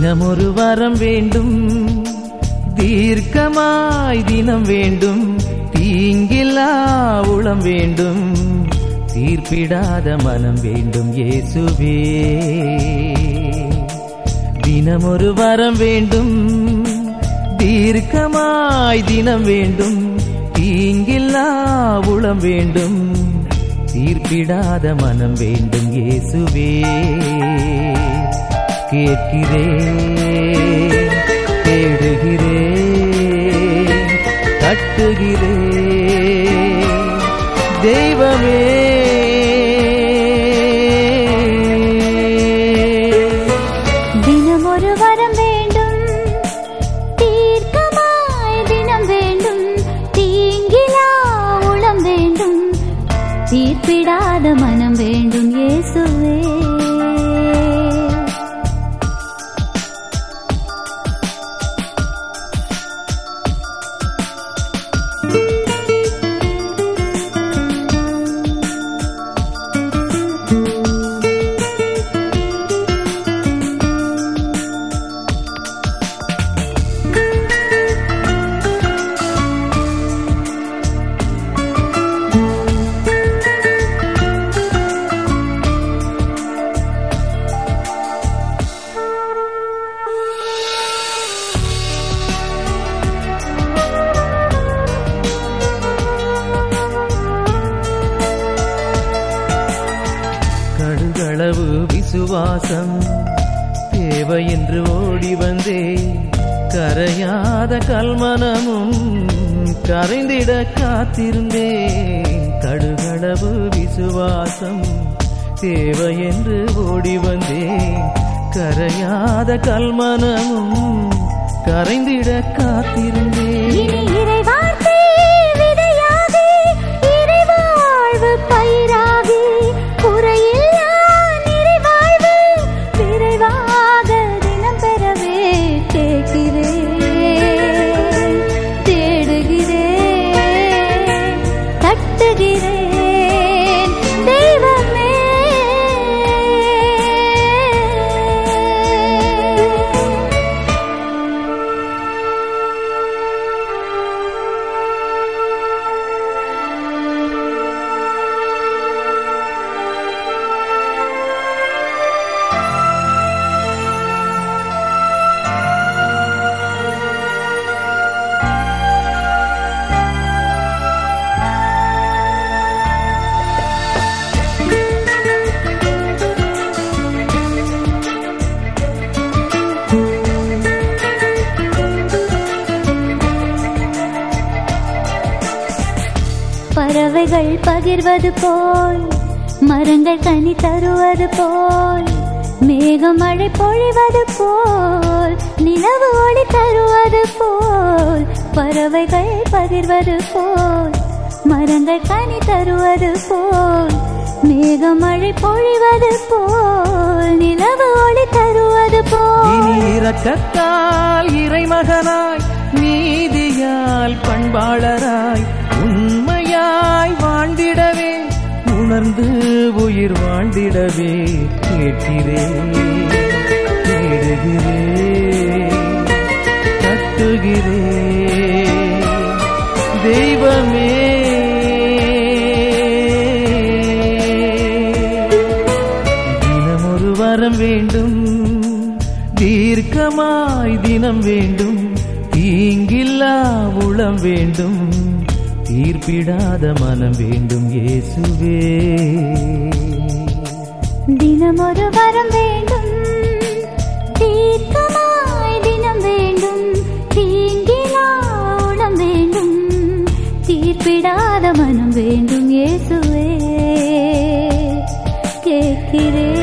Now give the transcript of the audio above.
தினமொரு வரம் வேண்டும் தீர்க்கமாய் தினம் வேண்டும் தீங்கில்லா உளம் வேண்டும் தீர்ப்பிடாத மனம் வேண்டும் இயேசுவே தினமொரு வரம் வேண்டும் தீர்க்கமாய் தினம் வேண்டும் தீங்கில்லா உளம் வேண்டும் தீர்ப்பிடாத மனம் வேண்டும் இயேசுவே கேட்கிறேன் தேடுகிறேன் கட்டுகிறேன் தெய்வமே தினம் ஒரு வரம் வேண்டும் தீர்க்கமாய் தினம் வேண்டும் தீங்கிலா உளம் வேண்டும் தீர்ப்பிடாத மனம் வேண்டும் இயேசுவே கடுகளவு விசுவாசம் தேவை என்று ஓடி வந்தே கரையாத கல்மனமும் கரைந்திட காத்திருந்தேன் கடுகளவு விசுவாசம் தேவை என்று ஓடி வந்தேன் கரையாத கல்மனமும் கரைந்திட காத்திருந்தேன் இனி இறைவார்த்தை விதையாகி இறைவாழ்வு பயிராகி குறையில்லா நிறைவாழ்வு விரைவாக தினம் பெறவே கேட்கிறேன் தேடுகிறேன் தட்டுகிறேன் தெய்வமே பறவைகள் பகிர்வது போல் மரங்கள் கனி தருவது போல் மேகம் மழை பொழிவது போல் நிலவு ஒளி தருவது போல் பறவைகள் பகிர்வது போல் மரங்கள் கனி தருவது போல் மேகம் மழை பொழிவது போல் நிலவு ஒளி தருவது போல் இனி இரக்கத்தால் இறைமகனாய் நீதியால் பண்பாளராய் உண்மையாய் வாழ்ந்திடவே உணர்ந்து உயிர் வாழ்ந்திடவே கேட்கிறேன் தேடுகிறேன் கட்டுகிறேன் தெய்வமே தினமொரு வரம் வேண்டும் தீர்க்கமாய் தினம் வேண்டும் தீங்கில்லா உளம் வேண்டும் தீர்ப்பிடாத மனம் வேண்டும் இயேசுவே தினமொரு வரம் வேண்டும் தீர்க்கமாய் தினம் வேண்டும் தீங்கிலா உளம் வேண்டும் தீர்ப்பிடாத மனம் வேண்டும் இயேசுவே கேட்கிறேன்